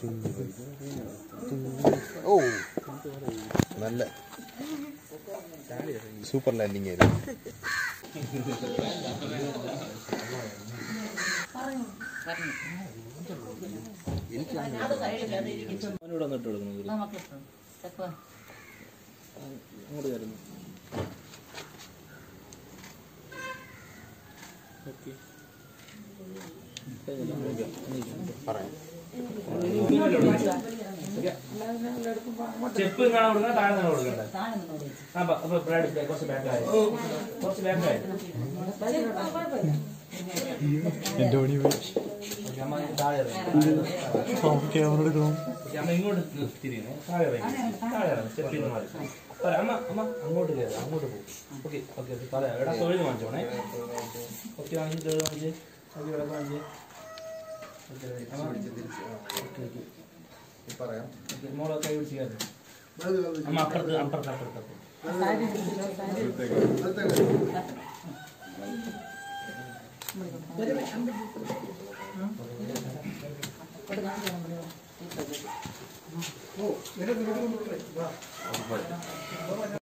ഓ നല്ല super landing ആയിരുന്നു അവനോട് വന്നിട്ട് കൊടുക്കുന്നത് നമുക്ക് ചെക്കോ അങ്ങോട്ട് കയറുന്നു ഓക്കെ പറയാം സ്റ്റെപ്പ് ഇങ്ങനെ കൊടുക്കണം താഴെ നിന്ന് കൊടുക്കണ്ടേ താഴെ നിന്ന് വിളിച്ചു ആ ബ- അപ്പൊ ബ്രാഡ് ഇല്ലേ? കുറച്ച് ബാക്കായി കുറച്ച് ബാക്കായി അമ്മ താഴെ ഇറങ്ങി. ഓക്കേ, അമ്മ ഇങ്ങോട്ട് തിരിയുന്നേ താഴെ ഇറങ്ങി താഴെ ഇറങ്ങി സ്റ്റെപ്പിൽ നിന്ന് മാറി പറയാം അമ്മ അമ്മ അങ്ങോട്ട് കയറി അങ്ങോട്ട് പോകും ഓക്കെ ഓക്കെ ഓക്കെ പറയാം എടാ തൊഴിൽ വാങ്ങിച്ചോണേ ഓക്കെ വാങ്ങി തൊഴിൽ വാങ്ങിച്ച് ഓക്കെ ഇവിടെ വാങ്ങിച്ച് ഓക്കെ അമ്മ ഓക്കെ ഓക്കെ പറയാം ഓക്കെ മോളെ കൈ പിടിച്ച് കയറി അമ്മ അപ്പുറത്ത് അപ്പുറത്ത് അപ്പുറത്ത് അപ്പുറത്ത് കൊടുക്കാൻ